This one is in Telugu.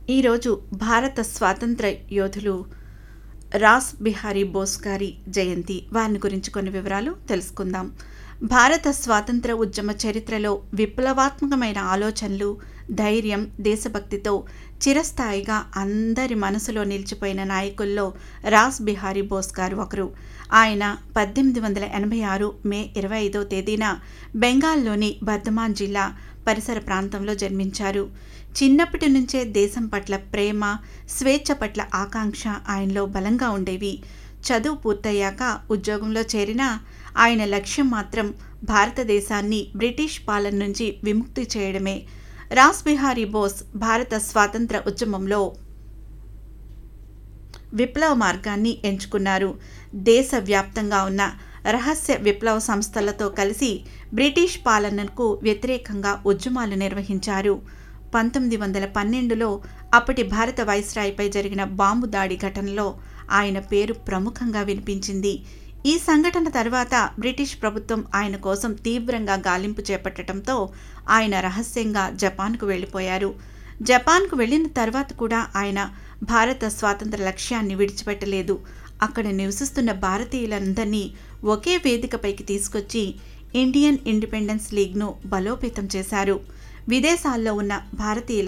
ఈరోజు భారత స్వాతంత్ర యోధులు రాస్ బిహారీ బోస్ గారి జయంతి వారిని గురించి కొన్ని వివరాలు తెలుసుకుందాం భారత స్వాతంత్ర ఉద్యమ చరిత్రలో విప్లవాత్మకమైన ఆలోచనలు ధైర్యం దేశభక్తితో చిరస్థాయిగా అందరి మనసులో నిలిచిపోయిన నాయకుల్లో రాస్ బిహారీ బోస్ గారు ఒకరు ఆయన పద్దెనిమిది వందల ఎనభై ఆరు మే ఇరవై ఐదో తేదీన బెంగాల్లోని బర్ధమాన్ జిల్లా పరిసర ప్రాంతంలో జన్మించారు చిన్నప్పటి నుంచే దేశం పట్ల ప్రేమ స్వేచ్ఛ పట్ల ఆకాంక్ష ఆయనలో బలంగా ఉండేవి చదువు పూర్తయ్యాక ఉద్యోగంలో చేరినా ఆయన లక్ష్యం మాత్రం భారతదేశాన్ని బ్రిటిష్ పాలన నుంచి విముక్తి చేయడమే రాస్ బిహారీ బోస్ భారత స్వాతంత్ర ఉద్యమంలో విప్లవ మార్గాన్ని ఎంచుకున్నారు దేశవ్యాప్తంగా ఉన్న రహస్య విప్లవ సంస్థలతో కలిసి బ్రిటిష్ పాలనకు వ్యతిరేకంగా ఉద్యమాలు నిర్వహించారు పంతొమ్మిది వందల పన్నెండులో అప్పటి భారత వైస్రాయ్పై జరిగిన బాంబు దాడి ఘటనలో ఆయన పేరు ప్రముఖంగా వినిపించింది ఈ సంఘటన తర్వాత బ్రిటిష్ ప్రభుత్వం ఆయన కోసం తీవ్రంగా గాలింపు చేపట్టడంతో ఆయన రహస్యంగా జపాన్కు వెళ్ళిపోయారు జపాన్కు వెళ్ళిన తర్వాత కూడా ఆయన భారత స్వాతంత్ర లక్ష్యాన్ని విడిచిపెట్టలేదు అక్కడ నివసిస్తున్న భారతీయులందరినీ ఒకే వేదికపైకి తీసుకొచ్చి ఇండియన్ ఇండిపెండెన్స్ లీగ్ను బలోపేతం చేశారు విదేశాల్లో ఉన్న భారతీయుల